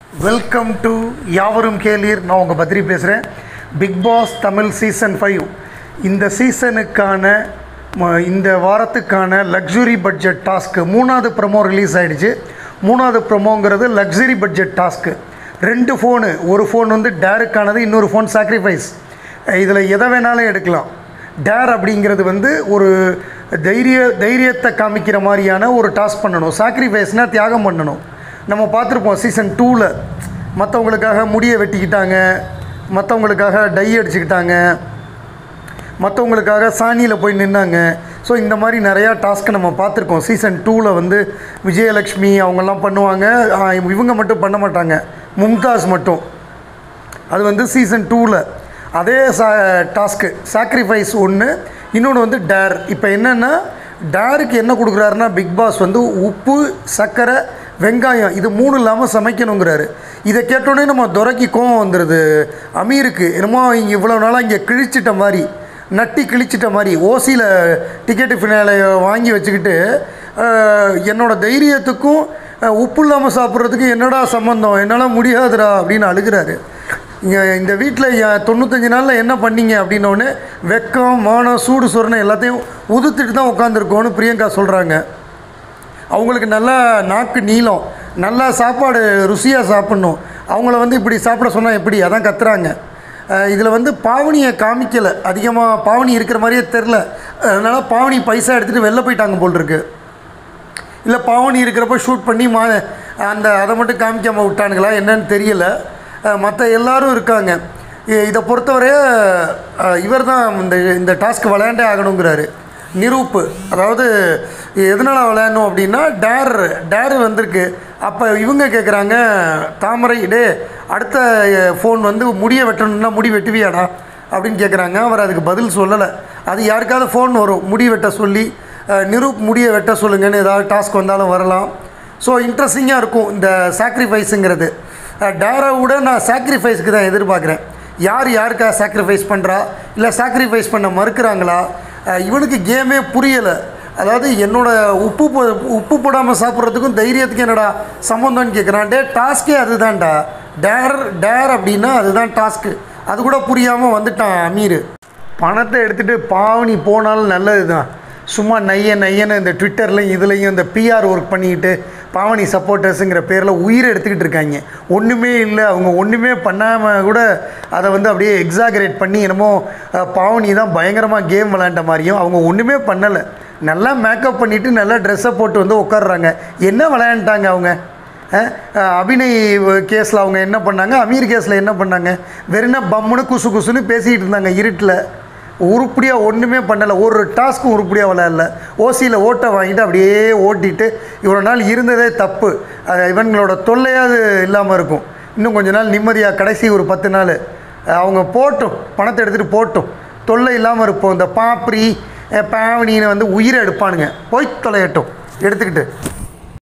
welcome to யாவரும் கேளீர் நான் உங்கள் பத்ரி பேசுகிறேன் Bigg Boss Tamil season five இந்த சீசனுக்கான ம- இந்த வாரத்துக்கான லக்ஸுரி பட்ஜெட் டாஸ்க்கு மூணாவது ப்ரமோ ரிலீஸ் ஆயிடுச்சு மூணாவது ப்ரமோங்கிறது லக்ஸுரி பட்ஜெட் டாஸ்க்கு ரெண்டு ஃபோனு ஒரு ஃபோன் வந்து டேருக்கானது இன்னொரு ஃபோன் சாக்ரிஃபைஸ் இதில் எதை வேணாலும் எடுக்கலாம் டேர் அப்படிங்கிறது வந்து ஒரு தைரிய தைரியத்தை காமிக்கிற மாதிரியான ஒரு டாஸ்க் பண்ணணும் சாக்ரிஃபைஸ்னால் தியாகம் பண்ணணும் நம்ம பார்த்துருப்போம் சீசன் டூவில் மற்றவங்களுக்காக முடியை வெட்டிக்கிட்டாங்க மற்றவங்களுக்காக டை அடிச்சுக்கிட்டாங்க மற்றவங்களுக்காக சாணியில் போய் நின்னாங்க ஸோ இந்த மாதிரி நிறையா டாஸ்க்கு நம்ம பார்த்துருக்கோம் சீசன் டூவில் வந்து விஜயலக்ஷ்மி அவங்கெல்லாம் பண்ணுவாங்க ஆ, இவங்க மட்டும் பண்ண மாட்டாங்க மும்தாஸ் மட்டும் அது வந்து சீசன் டூவில் அதே சா டாஸ்க்கு சாக்ரிஃபைஸ் ஒன்று இன்னொன்று வந்து டேர் இப்போ என்னென்னா டேருக்கு என்ன கொடுக்குறாருன்னா பிக் பாஸ் வந்து உப்பு சர்க்கரை வெங்காயம் இது மூணு இல்லாமல் சமைக்கணுங்கிறாரு இதை கேட்டோன்னே நம்ம துரைக்கி கோவம் வந்துடுது அமீருக்கு என்னமோ இங்கே இவ்வளோ நாளாக இங்கே கிழிச்சிட்ட மாதிரி நட்டி கிழிச்சிட்ட மாதிரி ஓசியில் டிக்கெட்டு ஃபினாலை வாங்கி வச்சுக்கிட்டு அஹ், என்னோட தைரியத்துக்கும் அஹ், உப்பு இல்லாமல் சாப்பிட்றதுக்கு என்னடா சம்மந்தம் என்னால் முடியாதுடா அப்படின்னு அழுகிறாரு இங்கே இந்த வீட்டில் தொண்ணூத்தஞ்சு நாளில் என்ன பண்ணீங்க அப்படின்னோடனே வெக்கம் மானம் சூடு சொரணை எல்லாத்தையும் உதுத்துட்டு தான் உட்காந்துருக்கோன்னு பிரியங்கா சொல்கிறாங்க அவங்களுக்கு நல்லா நாக்கு நீளம் நல்லா சாப்பாடு ருசியாக சாப்பிட்ணும் அவங்கள வந்து இப்படி சாப்பிட சொன்னால் எப்படி அதான் கத்துறாங்க இதில் வந்து பாவனியை காமிக்கலை அதிகமாக பாவனி இருக்கிற மாதிரியே தெரில அதனால் பாவனி பைசா எடுத்துகிட்டு வெளில போயிட்டாங்க போல் இருக்கு இல்லை பாவனி இருக்கிறப்ப ஷூட் பண்ணி மா அந்த அதை மட்டும் காமிக்காமல் விட்டானுங்களா என்னன்னு தெரியல மற்ற எல்லாரும் இருக்காங்க இ- இதை பொறுத்தவரை இவர் தான் இந்த இந்த டாஸ்க் விளையாண்டே ஆகணுங்கிறாரு நிரூப்பு அதாவது எதனால் விளையாடணும் அப்படின்னா டேர் டேர் வந்திருக்கு அப்போ இவங்க கேட்குறாங்க தாமரை டே அடுத்த ஃபோன் வந்து முடிய வெட்டணும்னா முடி வெட்டுவியாடா அப்படின்னு கேட்குறாங்க அவர் அதுக்கு பதில் சொல்லலை அது யாருக்காவது ஃபோன் வரும் முடி வெட்ட சொல்லி அஹ், நிரூப் முடிய வெட்ட சொல்லுங்கன்னு ஏதாவது டாஸ்க் வந்தாலும் வரலாம் ஸோ இன்ட்ரெஸ்டிங்காக இருக்கும் இந்த சாக்ரிஃபைஸுங்கிறது டேரை விட நான் சாக்ரிஃபைஸ்க்கு தான் எதிர்பார்க்குறேன் யார் யாருக்காக சாக்ரிஃபைஸ் பண்ணுறா இல்லை சாக்ரிஃபைஸ் பண்ண மறுக்கிறாங்களா அஹ், இவனுக்கு கேமே புரியலை அதாவது என்னோட உப்பு போ உப்பு போடாமல் சாப்பிட்றதுக்கும் தைரியத்துக்கும் என்னடா சம்மந்தம்னு கேட்குறான் டே டாஸ்க்கே அதுதான்டா டேர் டேர் அப்படின்னா அதுதான் டாஸ்க்கு அது கூட புரியாமல் வந்துட்டான் அமீர் பணத்தை எடுத்துகிட்டு பாவனி போனாலும் நல்லது தான் சும்மா நைய நையன்னு இந்த ட்விட்டர்லையும் இதுலேயும் இந்த பிஆர் ஒர்க் பண்ணிக்கிட்டு பாவனி சப்போர்ட்டர்ஸுங்கிற பேரில் உயிரை எடுத்துக்கிட்டு இருக்காங்க ஒன்றுமே இல்லை அவங்க ஒன்றுமே பண்ணாமல் கூட அதை வந்து அப்படியே எக்ஸாகரேட் பண்ணி என்னமோ அஹ், பாவனி தான் பயங்கரமாக கேம் விளையாண்ட மாதிரியும் அவங்க ஒன்றுமே பண்ணலை நல்லா மேக்கப் பண்ணிவிட்டு நல்லா ட்ரெஸ்ஸை போட்டு வந்து உட்காடுறாங்க என்ன விளையாண்டாங்க அவங்க அஹ், அஹ், அபிநய் கேஸில் அவங்க என்ன பண்ணாங்க அமீர் கேஸில் என்ன பண்ணாங்க வெறும் பம்முன்னு குசு குசுன்னு பேசிக்கிட்டு இருந்தாங்க இருட்டில் உருப்படியாக ஒன்றுமே பண்ணலை ஒரு டாஸ்க்கும் உருப்படியாக விளையாடல ஓசியில் ஓட்டை வாங்கிட்டு அப்படியே ஓட்டிட்டு இவ்வளோ நாள் இருந்ததே தப்பு அது இவங்களோட தொல்லையாவது இல்லாமல் இருக்கும் இன்னும் கொஞ்ச நாள் நிம்மதியாக கடைசி ஒரு பத்து நாள் அஹ், அவங்க போட்டும் பணத்தை எடுத்துகிட்டு போட்டும் தொல்லை இல்லாமல் இருப்போம் இந்த பாப்ரி அஹ், பாவனின்னு வந்து உயிரை எடுப்பானுங்க போய் தொலையட்டும் எடுத்துக்கிட்டு